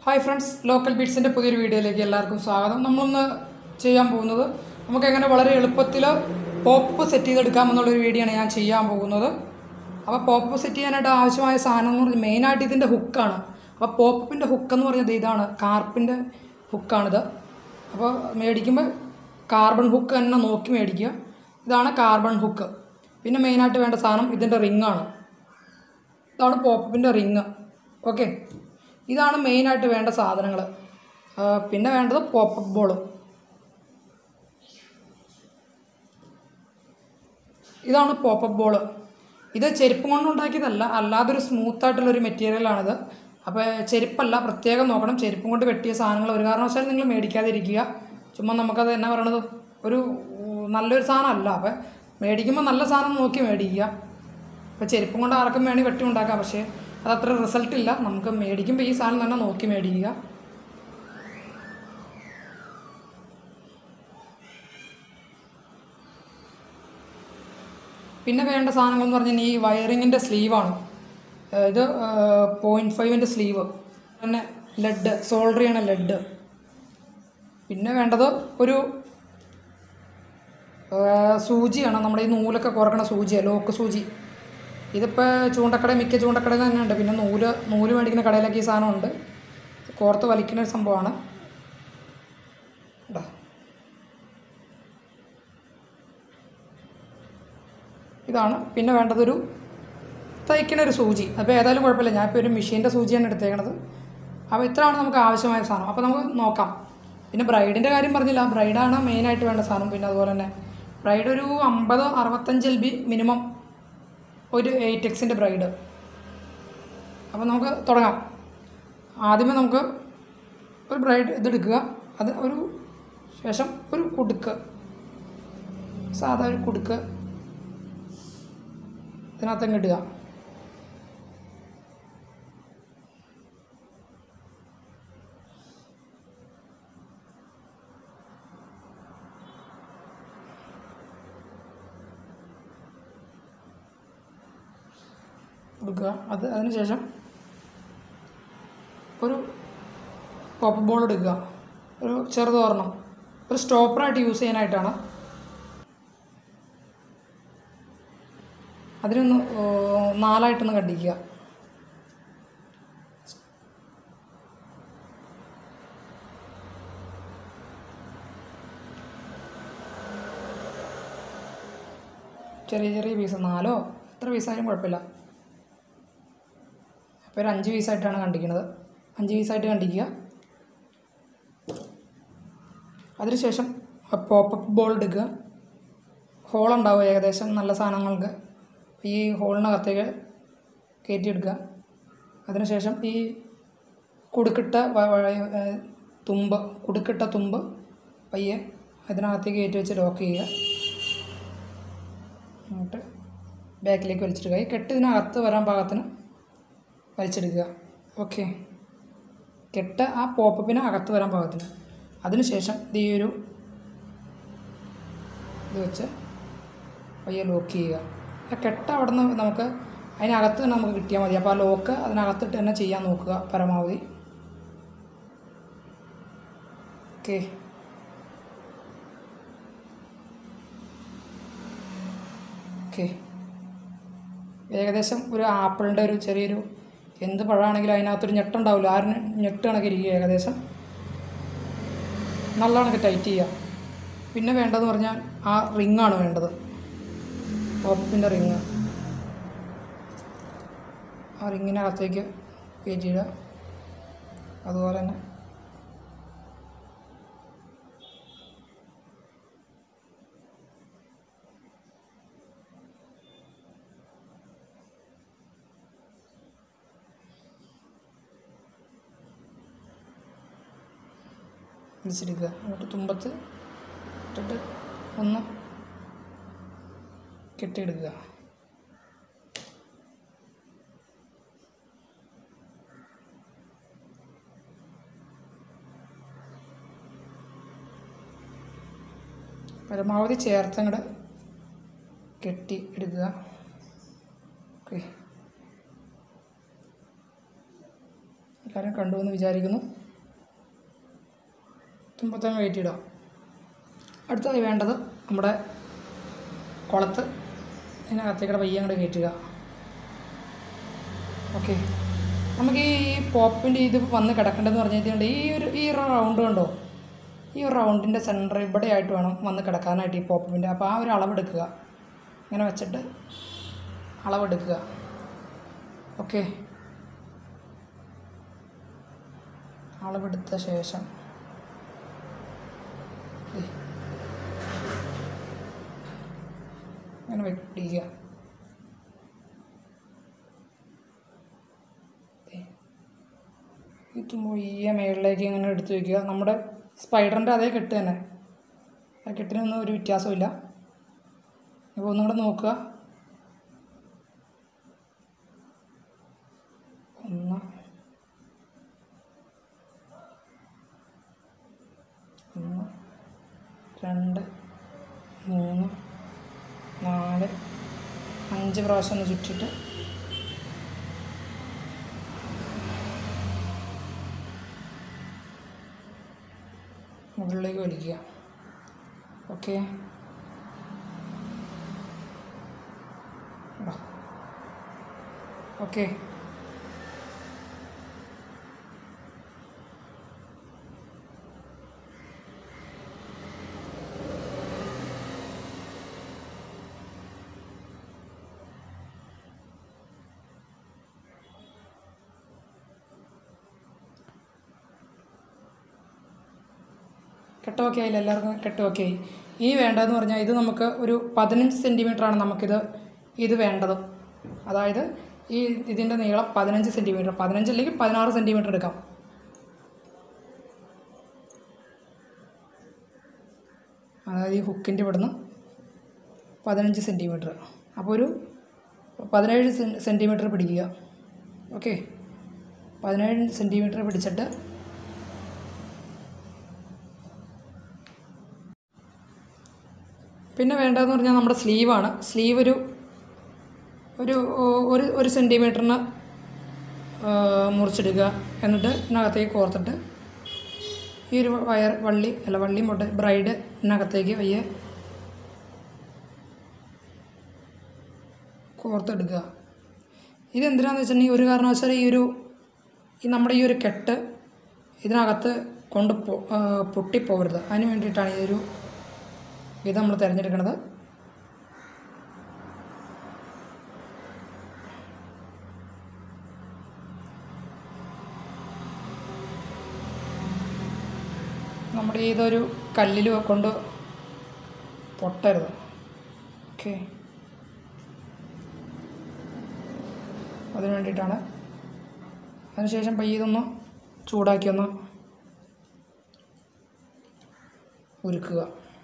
Hi friends local ബീറ്റ്സിൻ്റെ പുതിയൊരു വീഡിയോയിലേക്ക് എല്ലാവർക്കും സ്വാഗതം നമ്മളൊന്ന് ചെയ്യാൻ പോകുന്നത് നമുക്ക് എങ്ങനെ വളരെ എളുപ്പത്തിൽ പോപ്പ് സെറ്റ് ചെയ്തെടുക്കാമെന്നുള്ളൊരു വീഡിയോ ആണ് ഞാൻ ചെയ്യാൻ പോകുന്നത് അപ്പോൾ പോപ്പ് സെറ്റ് ചെയ്യാനായിട്ട് ആവശ്യമായ സാധനം എന്ന് പറഞ്ഞാൽ മെയിനായിട്ട് ഇതിൻ്റെ ഹുക്കാണ് അപ്പോൾ പോപ്പിൻ്റെ ഹുക്ക് എന്ന് പറഞ്ഞത് ഇതാണ് കാർപ്പിൻ്റെ ഹുക്കാണിത് അപ്പോൾ മേടിക്കുമ്പോൾ കാർബൺ ഹുക്ക് തന്നെ നോക്കി മേടിക്കുക ഇതാണ് കാർബൺ ഹുക്ക് പിന്നെ മെയിനായിട്ട് വേണ്ട സാധനം ഇതിൻ്റെ റിങ്ങാണ് ഇതാണ് പോപ്പിൻ്റെ റിങ് ഓക്കെ ഇതാണ് മെയിനായിട്ട് വേണ്ട സാധനങ്ങൾ പിന്നെ വേണ്ടത് പോപ്പപ്പ് ബോൾ ഇതാണ് പോപ്പപ്പ് ബോൾ ഇത് ചെരുപ്പ് കൊണ്ട് ഉണ്ടാക്കിയതല്ല അല്ലാതൊരു സ്മൂത്തായിട്ടുള്ളൊരു മെറ്റീരിയലാണിത് അപ്പോൾ ചെരുപ്പല്ല പ്രത്യേകം നോക്കണം ചെരുപ്പും കൊണ്ട് വെട്ടിയ സാധനങ്ങൾ ഒരു കാരണവശാലും നിങ്ങൾ മേടിക്കാതിരിക്കുക ചുമ്മാ നമുക്കത് എന്നാ പറയണത് ഒരു ഉം, നല്ലൊരു സാധനമല്ല അപ്പോൾ മേടിക്കുമ്പോൾ നല്ല സാധനം നോക്കി മേടിക്കുക ഇപ്പോൾ ചെരുപ്പും കൊണ്ട് ആർക്കും വേണമെങ്കിൽ വെട്ടി ഉണ്ടാക്കാം പക്ഷേ അത് അത്ര റിസൾട്ട് ഇല്ല നമുക്ക് മേടിക്കുമ്പോൾ ഈ സാധനം തന്നെ നോക്കി മേടിക്കുക പിന്നെ വേണ്ട സാധനങ്ങൾ എന്ന് പറഞ്ഞാൽ ഈ വയറിങ്ങിൻ്റെ സ്ലീവാണ് ഇത് പോയിൻറ്റ് ഫൈവിൻ്റെ സ്ലീവ് പിന്നെ ലെഡ് സോൾഡർ ചെയ്യണ ലെഡ് പിന്നെ വേണ്ടത് ഒരു ആ, സൂചിയാണ് നമ്മുടെ ഈ നൂലൊക്കെ കുറക്കണ സൂചിയാണ് ലോക്ക് സൂചി ഇതിപ്പോൾ ചൂണ്ടക്കട മിക്ക ചൂണ്ടക്കടയിൽ തന്നെ ഉണ്ട് പിന്നെ നൂല് നൂല് മേടിക്കുന്ന കടയിലൊക്കെ ഈ സാധനമുണ്ട് കോർത്ത് വലിക്കുന്ന ഒരു സംഭവമാണ് ഇതാ ഇതാണ് പിന്നെ വേണ്ടതൊരു തയ്ക്കണ ഒരു സൂചി അപ്പോൾ ഏതായാലും കുഴപ്പമില്ല ഞാനിപ്പോൾ ഒരു മെഷീൻ്റെ സൂചിയാണ് എടുത്തേക്കണത് അപ്പോൾ ഇത്രയാണ് നമുക്ക് ആവശ്യമായ സാധനം അപ്പോൾ നമുക്ക് നോക്കാം പിന്നെ ബ്രൈഡിൻ്റെ കാര്യം പറഞ്ഞില്ല ബ്രൈഡാണ് മെയിനായിട്ട് വേണ്ട സാധനം പിന്നെ അതുപോലെ തന്നെ ബ്രൈഡ് ഒരു അമ്പത് അറുപത്തഞ്ച് എൽ ബി മിനിമം ഒരു എയ്റ്റ് എക്സിൻ്റെ ബ്രൈഡ് അപ്പോൾ നമുക്ക് തുടങ്ങാം ആദ്യമേ നമുക്ക് ഒരു ബ്രൈഡ് ഇതെടുക്കുക അത് ഒരു ശേഷം ഒരു കുടുക്ക് സാധാ ഒരു കുടുക്ക് ഇതിനകത്തങ്ങ് ഇടുക കൊടുക്കുക അത് അതിന് ശേഷം ഒരു പോപ്പ് ബോൾ എടുക്കുക ഒരു ചെറുത് ഒരെണ്ണം ഒരു സ്റ്റോപ്പറായിട്ട് യൂസ് ചെയ്യാനായിട്ടാണ് അതിനൊന്ന് ഓ, നാലായിട്ടൊന്ന് കണ്ടിക്കുക ചെറിയ ചെറിയ പീസ് നാലോ എത്ര പീസായാലും കുഴപ്പമില്ല അപ്പോൾ ഒരു അഞ്ച് പീസായിട്ടാണ് കണ്ടിക്കുന്നത് അഞ്ച് പീസായിട്ട് കണ്ടിക്കുക അതിനുശേഷം പോപ്പപ്പ് ബോൾ എടുക്കുക ഹോളുണ്ടാവും ഏകദേശം നല്ല സാധനങ്ങൾക്ക് ഈ ഹോളിനകത്തേക്ക് കയറ്റിയെടുക്കുക അതിനുശേഷം ഈ കുടുക്കിട്ട വ- വ- ഏ, തുമ്പ് കുടുക്കിട്ട തുമ്പ് പയ്യെ അതിനകത്തേക്ക് കയറ്റി വെച്ച് ലോക്ക് ചെയ്യുക എന്നിട്ട് ബാക്കിലേക്ക് വലിച്ചെടുക്കുക ഈ കെട്ട് ഇതിനകത്ത് വരാൻ പാകത്തിന് വലിച്ചെടുക്കുക ഓക്കെ കെട്ട് ആ പോപ്പപ്പിന് അകത്ത് വരാൻ പാകത്തിന് അതിനുശേഷം ഇത് ഈ ഒരു ഇത് വെച്ച് പയ്യെ ലോക്ക് ചെയ്യുക ആ കെട്ട് അവിടെ നിന്ന് നമുക്ക് അതിനകത്ത് തന്നെ നമുക്ക് കിട്ടിയാൽ മതി അപ്പോൾ ആ ലോക്ക് അതിനകത്തിട്ട് തന്നെ ചെയ്യാൻ നോക്കുക പരമാവധി ഓക്കെ ഓക്കെ ഏകദേശം ഒരു ആപ്പിളിൻ്റെ ഒരു ചെറിയൊരു എന്ത് പഴമാണെങ്കിലും അതിനകത്തൊരു ഞെട്ടുണ്ടാവില്ല ആ ഒരു ഞെട്ട് കണക്കിരിക്കുക ഏകദേശം നല്ല കണക്ക് ടൈറ്റ് ചെയ്യുക പിന്നെ വേണ്ടതെന്ന് പറഞ്ഞാൽ ആ റിങ്ങാണ് വേണ്ടത് പോപ്പിൻ്റെ റിങ് ആ റിങ്ങിനകത്തേക്ക് കയറ്റിയിടുക അതുപോലെ തന്നെ വലിച്ചെടുക്കുക എന്നിട്ട് തുമ്പത്ത് ഇട്ടിട്ട് ഒന്ന് കെട്ടിയെടുക്കുക പരമാവധി ചേർത്തങ്ങോട്ട് കെട്ടി എടുക്കുക ഓക്കെ എല്ലാവരും കണ്ടു എന്ന് വിചാരിക്കുന്നു തുമ്പത്തങ്ങ് കയറ്റിയിടുക അടുത്തതായി വേണ്ടത് നമ്മുടെ കുളത്ത് ഇതിനകത്തേക്കൂടെ പയ്യെ അങ്ങോട്ട് കയറ്റുക ഓക്കെ നമുക്ക് ഈ പോപ്പിൻ്റെ ഇത് വന്ന് കിടക്കേണ്ടതെന്ന് പറഞ്ഞിട്ടുണ്ട് ഈ ഒരു ഈ ഒരു റൗണ്ട് കണ്ടോ ഈ ഒരു റൗണ്ടിൻ്റെ സെൻറ്റർ ഇവിടെ ആയിട്ട് വേണം വന്ന് കിടക്കാനായിട്ട് ഈ പോപ്പിൻ്റെ അപ്പോൾ ആ ഒരു അളവെടുക്കുക ഇങ്ങനെ വെച്ചിട്ട് അളവെടുക്കുക ഓക്കെ അളവെടുത്ത ശേഷം ദേ. ഇങ്ങനെ വെട്ടിക്കുക ഈ തുമ്പ് ഈ മേളിലേക്ക് ഇങ്ങനെ എടുത്ത് വയ്ക്കുക നമ്മുടെ സ്പൈഡറിൻ്റെ അതേ കെട്ട് തന്നെ ആ കെട്ടിനൊന്നും ഒരു വ്യത്യാസമില്ല അപ്പോൾ ഒന്നും കൂടെ നോക്കുക ഒന്ന് ഒന്ന് രണ്ട് മൂന്ന് നാല് അഞ്ച് പ്രാവശ്യം ഒന്ന് ചുറ്റിട്ട് മുകളിലേക്ക് വലിക്കുക ഓക്കെ ഓക്കെ കെട്ട് ഓക്കെ ആയില്ല എല്ലാവർക്കും കെട്ട് ഓക്കെ ആയി ഈ വേണ്ടതെന്ന് പറഞ്ഞാൽ ഇത് നമുക്ക് ഒരു പതിനഞ്ച് സെൻറ്റിമീറ്ററാണ് നമുക്കിത് ഇത് വേണ്ടത് അതായത് ഈ ഇതിൻ്റെ നീളം പതിനഞ്ച് സെൻറ്റിമീറ്റർ പതിനഞ്ച് അല്ലെങ്കിൽ പതിനാറ് സെൻറ്റിമീറ്റർ എടുക്കാം അതായത് ഈ ഹുക്കിൻ്റെ ഇവിടുന്ന് പതിനഞ്ച് സെൻറ്റിമീറ്റർ അപ്പോൾ ഒരു പതിനേഴ് സെൻറ്റിമീറ്റർ പിടിക്കുക ഓക്കെ പതിനേഴ് സെൻറ്റിമീറ്റർ പിടിച്ചിട്ട് പിന്നെ വേണ്ടതെന്ന് പറഞ്ഞാൽ നമ്മുടെ സ്ലീവാണ് സ്ലീവ് ഒരു ഒരു ഒരു ഒരു സെൻറ്റിമീറ്ററിന് മുറിച്ചെടുക്കുക എന്നിട്ട് ഇതിനകത്തേക്ക് കോർത്തിട്ട് ഈ ഒരു വയർ വള്ളി അല്ല വള്ളി മുട്ട ബ്രൈഡ് ഇതിനകത്തേക്ക് വയ്യ കോർത്തെടുക്കുക ഇതെന്തിനാന്ന് വെച്ചിട്ടുണ്ടെങ്കിൽ ഒരു കാരണവശാലും ഈ ഒരു ഈ നമ്മുടെ ഈ ഒരു കെട്ട് ഇതിനകത്ത് കൊണ്ട് പൊ ആ, പൊട്ടിപ്പോകരുത് അതിന് വേണ്ടിയിട്ടാണ് ഈ ഒരു ഇത് നമ്മൾ തിരഞ്ഞെടുക്കുന്നത് നമ്മുടെ ഇതൊരു കല്ലിൽ കൊണ്ട് പൊട്ടരുത് ഓക്കെ അതിന് വേണ്ടിയിട്ടാണ് അതിനുശേഷം പയ്യെ ഇതൊന്ന് ചൂടാക്കി ഒന്ന് ഉരുക്കുക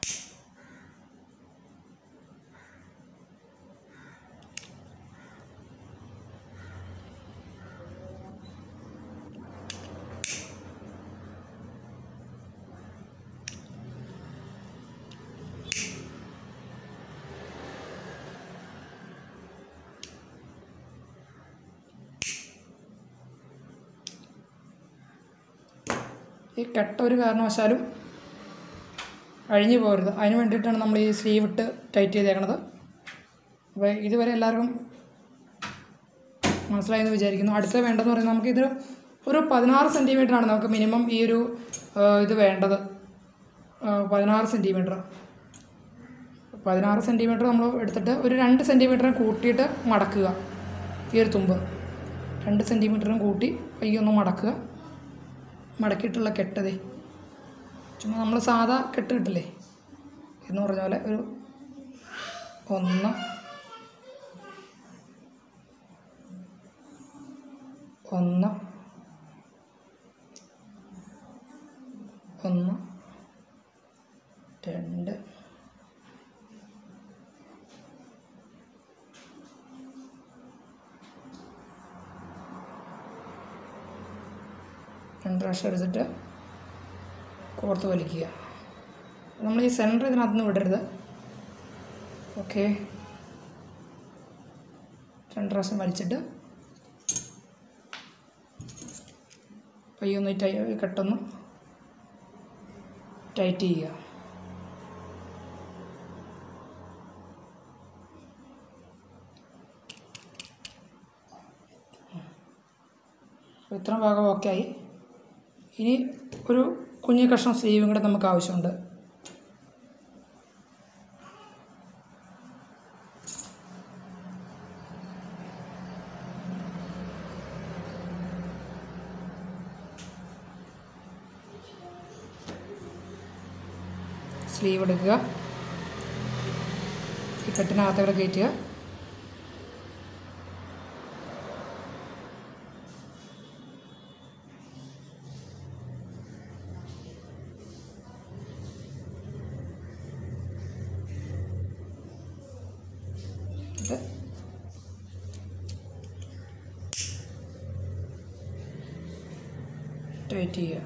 ഈ കെട്ട ഒരു കാരണവശാലും അഴിഞ്ഞു പോകരുത് അതിന് വേണ്ടിയിട്ടാണ് നമ്മൾ ഈ സ്ലീവ് ഇട്ട് ടൈറ്റ് ചെയ്തേക്കണത് അപ്പോൾ ഇതുവരെ എല്ലാവർക്കും മനസ്സിലായെന്ന് വിചാരിക്കുന്നു അടുത്ത വേണ്ടതെന്ന് പറയുന്നത് നമുക്ക് ഇത് ഒരു പതിനാറ് സെൻറ്റിമീറ്ററാണ് നമുക്ക് മിനിമം ഈ ഒരു ആ, ഇത് വേണ്ടത് ആ, പതിനാറ് സെൻറ്റിമീറ്റർ പതിനാറ് സെൻറ്റിമീറ്റർ നമ്മൾ എടുത്തിട്ട് ഒരു രണ്ട് സെൻറ്റിമീറ്ററും കൂട്ടിയിട്ട് മടക്കുക ഈ ഒരു തുമ്പ് രണ്ട് സെൻറ്റിമീറ്ററും കൂട്ടി പയ്യൊന്ന് മടക്കുക മടക്കിയിട്ടുള്ള കെട്ടതേ ചുമ്മാ നമ്മൾ സാധാ കെട്ട് കിട്ടില്ലേ എന്ന് പറഞ്ഞ പോലെ ഒരു ഒന്ന് ഒന്ന് ഒന്ന് രണ്ട് രണ്ട് പ്രാവശ്യം എടുത്തിട്ട് കോർത്ത് വലിക്കുക നമ്മൾ ഈ സെൻറ്റർ ഇതിനകത്ത് നിന്ന് വിടരുത് ഓക്കെ രണ്ട് പ്രാവശ്യം വലിച്ചിട്ട് പയ്യൊന്ന് ടൈ കെട്ടൊന്ന് ടൈറ്റ് ചെയ്യുക അപ്പോൾ ഇത്രയും ഭാഗം ഓക്കെ ആയി ഇനി ഒരു കുഞ്ഞു കഷ്ണം സ്ലീവും കൂടെ നമുക്ക് ആവശ്യമുണ്ട് സ്ലീവ് എടുക്കുക ഈ കെട്ടിനകത്തോടെ കയറ്റുക ഇത് ടൈറ്റ് ചെയ്യുക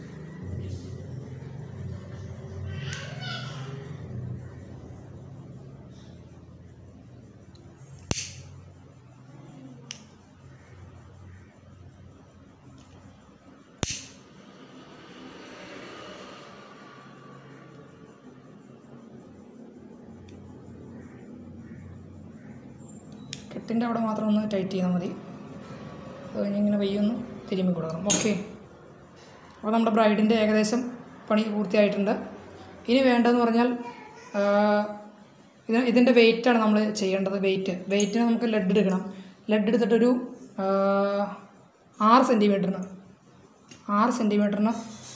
കെട്ടിൻ്റെ അവിടെ മാത്രം ഒന്ന് ടൈറ്റ് ചെയ്താൽ മതി അത് കഴിഞ്ഞ് ഇങ്ങനെ പയ്യൊന്ന് തിരുമ്മി കൊടുക്കണം ഓക്കെ അപ്പോൾ നമ്മുടെ ബ്രൈഡിൻ്റെ ഏകദേശം പണി പൂർത്തിയായിട്ടുണ്ട് ഇനി വേണ്ടതെന്ന് പറഞ്ഞാൽ ആ, ഇത് ഇതിൻ്റെ വെയിറ്റാണ് നമ്മൾ ചെയ്യേണ്ടത് വെയിറ്റ് വെയിറ്റിന് നമുക്ക് ലെഡ് എടുക്കണം ലെഡ് എടുത്തിട്ടൊരു ആ, ആറ് സെൻറ്റിമീറ്ററിന് ആറ് സെൻറ്റിമീറ്ററിന്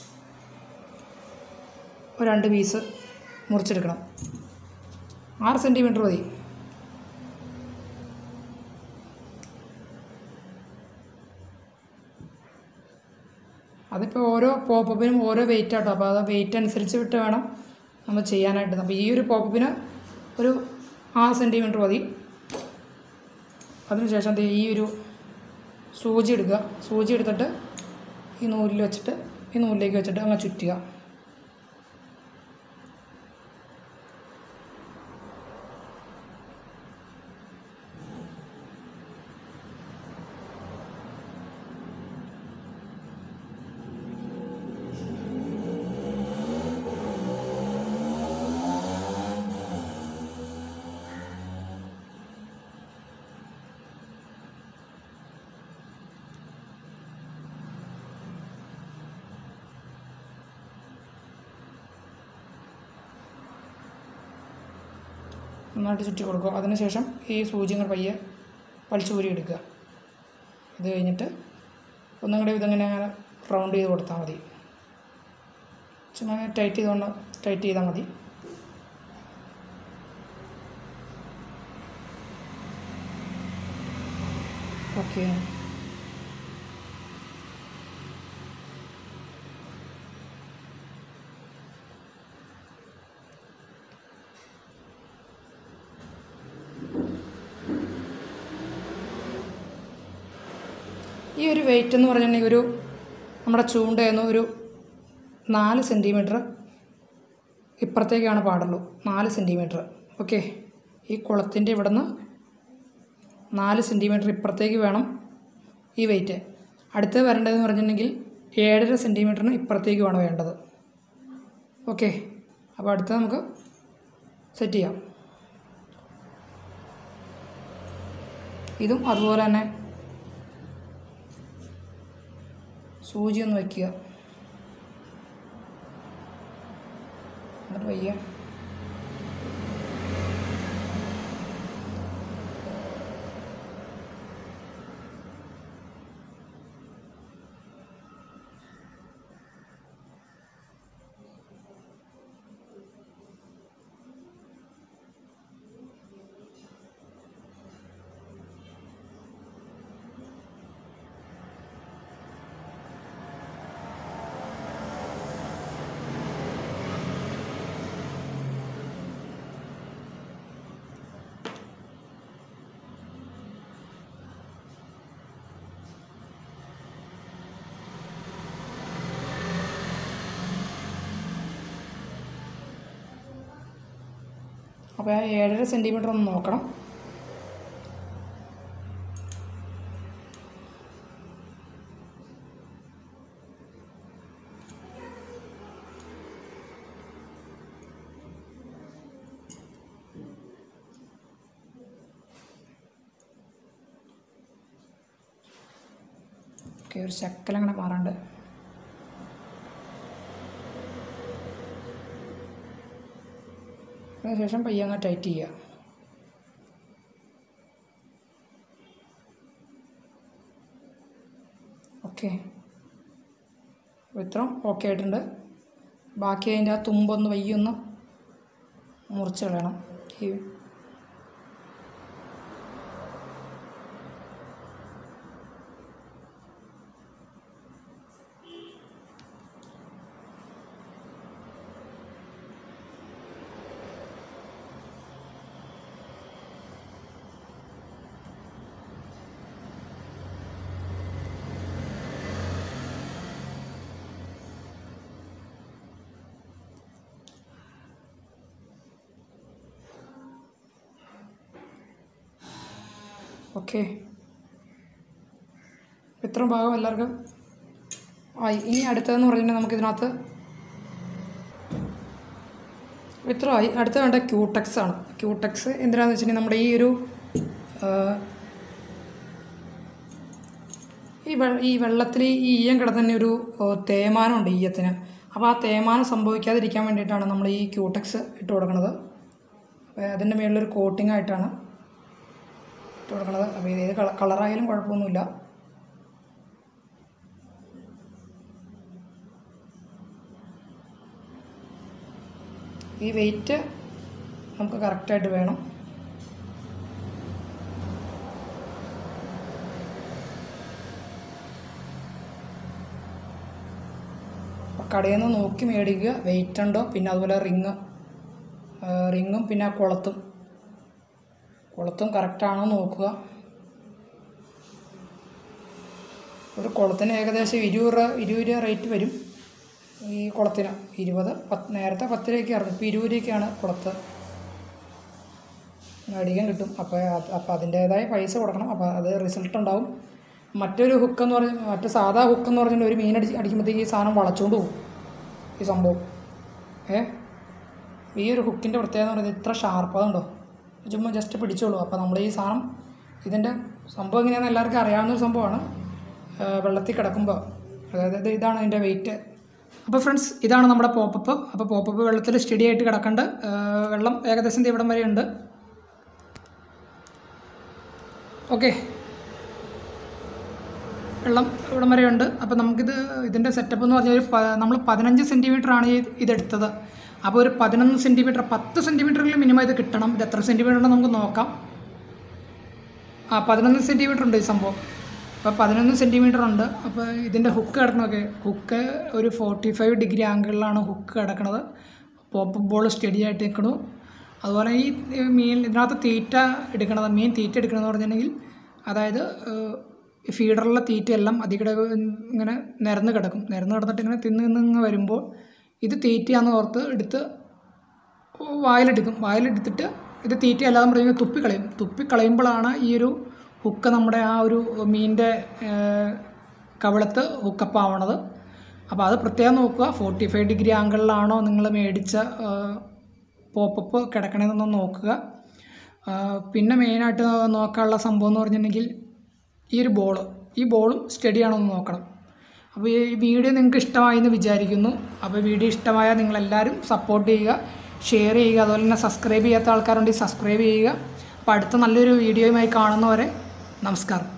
ഒരു രണ്ട് പീസ് മുറിച്ചെടുക്കണം ആറ് സെൻറ്റിമീറ്റർ മതി അതിപ്പോൾ ഓരോ പോപ്പപ്പിനും ഓരോ വെയിറ്റ് ആട്ടോ അപ്പോൾ അത് വെയിറ്റ് അനുസരിച്ച് വിട്ട് വേണം നമ്മൾ ചെയ്യാനായിട്ട് അപ്പോൾ ഈ ഒരു പോപ്പപ്പിന് ഒരു ആറ് സെൻറ്റിമീറ്റർ മതി അതിനുശേഷം ദേ ഈ ഒരു സൂചി എടുക്കുക സൂചി എടുത്തിട്ട് ഈ നൂലിൽ വെച്ചിട്ട് ഈ നൂലിലേക്ക് വെച്ചിട്ട് അങ്ങ് ചുറ്റുക നന്നായിട്ട് ചുറ്റി കൊടുക്കുക അതിനുശേഷം ഈ സൂചി ഇങ്ങനെ പയ്യെ വലിച്ചൂരി എടുക്കുക ഇത് കഴിഞ്ഞിട്ട് ഒന്നും കൂടി ഇതിങ്ങനെ അങ്ങനെ റൗണ്ട് ചെയ്ത് കൊടുത്താൽ മതി ചുമ്മാ ടൈറ്റ് ചെയ്തുകൊണ്ട് ടൈറ്റ് ചെയ്താൽ മതി ഓക്കെ ഈ ഒരു വെയിറ്റ് എന്ന് പറഞ്ഞിട്ടുണ്ടെങ്കിൽ ഒരു നമ്മുടെ ചൂണ്ടയെന്ന് ഒരു നാല് സെൻറ്റിമീറ്റർ ഇപ്പുറത്തേക്കാണ് പാടുള്ളൂ നാല് സെൻറ്റിമീറ്റർ ഓക്കെ ഈ കുളത്തിൻ്റെ ഇവിടെ നിന്ന് നാല് സെൻറ്റിമീറ്റർ ഇപ്പുറത്തേക്ക് വേണം ഈ വെയിറ്റ് അടുത്ത് വരേണ്ടതെന്ന് പറഞ്ഞിട്ടുണ്ടെങ്കിൽ ഏഴര സെൻറ്റിമീറ്ററിന് ഇപ്പുറത്തേക്കുമാണ് വേണ്ടത് ഓക്കെ അപ്പോൾ അടുത്ത് നമുക്ക് സെറ്റ് ചെയ്യാം ഇതും അതുപോലെ തന്നെ സൂചി ഒന്ന് വയ്ക്കുക എന്നിട്ട് വയ്യ അപ്പോൾ ആ ഏഴര സെൻറ്റിമീറ്റർ ഒന്ന് നോക്കണം ഓക്കെ ഒരു ശക്കലങ്ങനെ മാറാണ്ട് അതിനുശേഷം പയ്യെ അങ്ങ് ടൈറ്റ് ചെയ്യുക ഓക്കെ ഇത്രയും ഓക്കെ ആയിട്ടുണ്ട് ബാക്കി അതിൻ്റെ ആ തുമ്പൊന്ന് വയ്യൊന്ന് മുറിച്ച് കളയണം ഈ ഓക്കെ ഇത്രയും ഭാഗം എല്ലാവർക്കും ആയി ഇനി അടുത്തതെന്ന് പറഞ്ഞിട്ടുണ്ടെങ്കിൽ നമുക്ക് ഇതിനകത്ത് ഇത്ര ആയി അടുത്ത വേണ്ട ക്യൂടെക്സ് ആണ് ക്യൂടെക്സ് എന്തിനാന്ന് വെച്ചിട്ടുണ്ടെങ്കിൽ നമ്മുടെ ഈ ഒരു ആ, ഈ വെ ഈ വെള്ളത്തിൽ ഈ ഈയം കിടന്ന ഒരു ഓ, തേയ്മാനമുണ്ട് ഈയത്തിന് അപ്പോൾ ആ തേയ്മാനം സംഭവിക്കാതിരിക്കാൻ വേണ്ടിയിട്ടാണ് നമ്മൾ ഈ ക്യൂടെക്സ് ഇട്ട് കൊടുക്കുന്നത് അപ്പോൾ അതിൻ്റെ മേളിലൊരു കോട്ടിംഗ് ആയിട്ടാണ് ഇട്ട് കൊടുക്കുന്നത് അപ്പോൾ ഇത് ഏത് കള കളറായാലും കുഴപ്പമൊന്നുമില്ല ഈ വെയിറ്റ് നമുക്ക് കറക്റ്റായിട്ട് വേണം അപ്പോൾ കടയിൽ നിന്ന് നോക്കി മേടിക്കുക വെയിറ്റ് ഉണ്ടോ പിന്നെ അതുപോലെ റിങ് റിങ്ങും പിന്നെ ആ കുളത്തും കുളത്തും കറക്റ്റാണോ നോക്കുക ഒരു കുളത്തിന് ഏകദേശം ഇരുപത് രൂപ ഇരുപത് രൂപ റേറ്റ് വരും ഈ കുളത്തിന് ഇരുപത് പത്ത് നേരത്തെ പത്ത് രൂപയ്ക്കായിരുന്നു ഇപ്പോൾ ഇരുപത് രൂപയ്ക്കാണ് കുളത്ത് മേടിക്കാൻ കിട്ടും അപ്പോൾ അത് അപ്പോൾ അതിൻ്റേതായ പൈസ കൊടുക്കണം അപ്പോൾ അത് റിസൾട്ട് ഉണ്ടാവും മറ്റൊരു ഹുക്ക് എന്ന് പറഞ്ഞ മറ്റു സാധാ ഹുക്ക് എന്ന് പറഞ്ഞാൽ ഒരു മീൻ അടിച്ച് അടിക്കുമ്പോഴത്തേക്ക് ഈ സാധനം വളച്ചുകൊണ്ട് പോകും ഈ സംഭവം ഏ ഈ ഒരു ഹുക്കിൻ്റെ പ്രത്യേകത എന്ന് പറയുന്നത് ഇത്ര ഷാർപ്പ് അതുണ്ടോ ചുമ്മാ ജസ്റ്റ് പിടിച്ചോളൂ അപ്പോൾ നമ്മൾ ഈ സാധനം ഇതിൻ്റെ സംഭവം എങ്ങനെയാണെന്ന് എല്ലാവർക്കും അറിയാവുന്ന ഒരു സംഭവമാണ് ആ, വെള്ളത്തിൽ കിടക്കുമ്പോൾ അതായത് ഇത് ഇതാണ് അതിൻ്റെ വെയിറ്റ് അപ്പോൾ ഫ്രണ്ട്സ് ഇതാണ് നമ്മുടെ പോപ്പപ്പ് അപ്പോൾ പോപ്പപ്പ് വെള്ളത്തിൽ സ്റ്റഡി ആയിട്ട് കിടക്കേണ്ട ആ, വെള്ളം ഏകദേശം ദേ ഇവിടം വരെ ഉണ്ട് ഓക്കെ വെള്ളം ഇവിടം വരെ ഉണ്ട് അപ്പോൾ നമുക്കിത് ഇതിൻ്റെ സെറ്റപ്പ് എന്ന് പറഞ്ഞാൽ ഒരു പ- നമ്മൾ പതിനഞ്ച് സെൻറ്റിമീറ്റർ ആണ് ഈ ഇതെടുത്തത് അപ്പോൾ ഒരു പതിനൊന്ന് സെൻറ്റിമീറ്റർ പത്ത് സെൻറ്റിമീറ്ററിൽ മിനിമം ഇത് കിട്ടണം ഇത് എത്ര സെൻറ്റിമീറ്റർ ഉണ്ടെന്ന് നമുക്ക് നോക്കാം ആ പതിനൊന്ന് സെൻറ്റിമീറ്റർ ഉണ്ട് ഈ സംഭവം അപ്പോൾ പതിനൊന്ന് സെൻറ്റിമീറ്റർ ഉണ്ട് അപ്പോൾ ഇതിൻ്റെ ഹുക്ക് കിടക്കണമൊക്കെ ഹുക്ക് ഒരു ഫോർട്ടി ഫൈവ് ഡിഗ്രി ആംഗിളിലാണ് ഹുക്ക് കിടക്കണത് പോപ്പ് ബോൾ സ്റ്റഡി ആയിട്ട് നിൽക്കണു അതുപോലെ ഈ ഈ മീൻ ഇതിനകത്ത് തീറ്റ എടുക്കണത് മീൻ തീറ്റ എടുക്കണമെന്ന് പറഞ്ഞിട്ടുണ്ടെങ്കിൽ അതായത് ഈ ഫീഡറിലെ തീറ്റയെല്ലാം അതികൂടെ ഇങ്ങനെ നിരന്ന് കിടക്കും നിരന്ന് കിടന്നിട്ട് ഇങ്ങനെ തിന്ന് തിന്ന് ഇങ്ങ് വരുമ്പോൾ ഇത് തീറ്റയാണെന്ന് ഓർത്ത് എടുത്ത് വായിലെടുക്കും വായിലെടുത്തിട്ട് ഇത് തീറ്റ അല്ലാതെ പറയുമ്പോൾ തുപ്പിക്കളയും തുപ്പിക്കളയുമ്പോഴാണ് ഈ ഒരു ഹുക്ക് നമ്മുടെ ആ ഒരു മീനിൻ്റെ കവിളത്ത് ഹുക്കപ്പ് ആവണത് അപ്പോൾ അത് പ്രത്യേകം നോക്കുക ഫോർട്ടി ഫൈവ് ഡിഗ്രി ആംഗിളിലാണോ നിങ്ങൾ മേടിച്ച പോപ്പപ്പ് കിടക്കണതെന്നൊന്ന് നോക്കുക ആ, പിന്നെ മെയിനായിട്ട് നോക്കാനുള്ള സംഭവം എന്ന് പറഞ്ഞിട്ടുണ്ടെങ്കിൽ ഈ ഒരു ബോൾ ഈ ബോളും സ്റ്റഡി ആണോ എന്ന് നോക്കണം അപ്പോൾ ഈ വീഡിയോ നിങ്ങൾക്ക് ഇഷ്ടമായി എന്ന് വിചാരിക്കുന്നു അപ്പോൾ വീഡിയോ ഇഷ്ടമായാൽ നിങ്ങളെല്ലാവരും സപ്പോർട്ട് ചെയ്യുക ഷെയർ ചെയ്യുക അതുപോലെ തന്നെ സബ്സ്ക്രൈബ് ചെയ്യാത്ത ആൾക്കാരുണ്ടെങ്കിൽ സബ്സ്ക്രൈബ് ചെയ്യുക അപ്പോൾ അടുത്ത നല്ലൊരു വീഡിയോയുമായി കാണുന്നവരെ നമസ്കാരം